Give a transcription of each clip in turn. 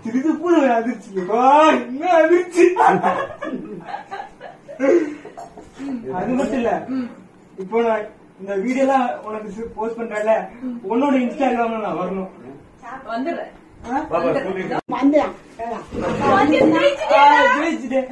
இது பூர அதிர்ச்சி வா என்ன அதிர்ச்சி அது மட்டும் இல்ல இப்போ நான் இந்த வீடியோ எல்லாம் உனக்கு போஸ்ட் பண்றேன்ல உன்னோட இன்ஸ்டாகிராம்ல நான் வரணும் வந்துடுறேன் ஆ? பாப்பா கூட்டிட்டு வந்தேன் வந்து ஜெயிச்சுட்டே. ஆ, ஜெயிச்சிட்டேன்.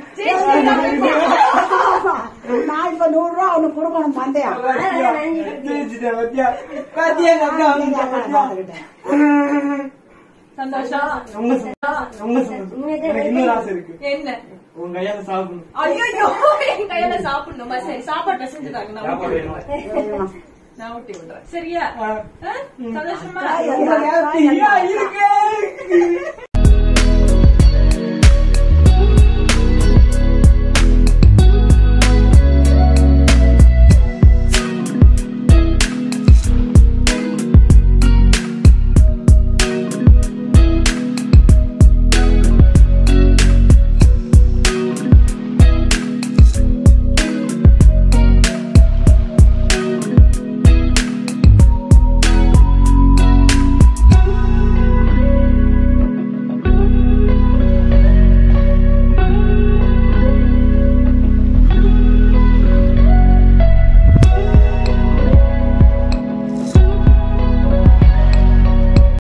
நான் இப்ப நூறு ரூபா அவனுக்கு கொடுக்கணும் வந்தேன் பாத்தியா? ஜெயிச்சிட்டேன், பாத்தியா? பாத்தியா, எங்க அக்கா வந்துட்டா, பாத்தியா? சந்தோஷம் ரொம்ப சந்தோஷம், ரொம்ப சந்தோஷம். எனக்கு இன்னொரு ஆசை இருக்கு என்ன உன் கையால சாப்பிடணும் ஐயோ என் கையில சாப்பிடணுமா சரி சாப்பாட்டை செஞ்சுதாங்க நான் சாப்பாடு ஊட்டி வேணும் விடுறேன். நான் ஊட்டி விடுறேன் சரியா ஆ. ஆ? சந்தோஷமா ஆ, ரொம்ப happy-ஆ இருக்கு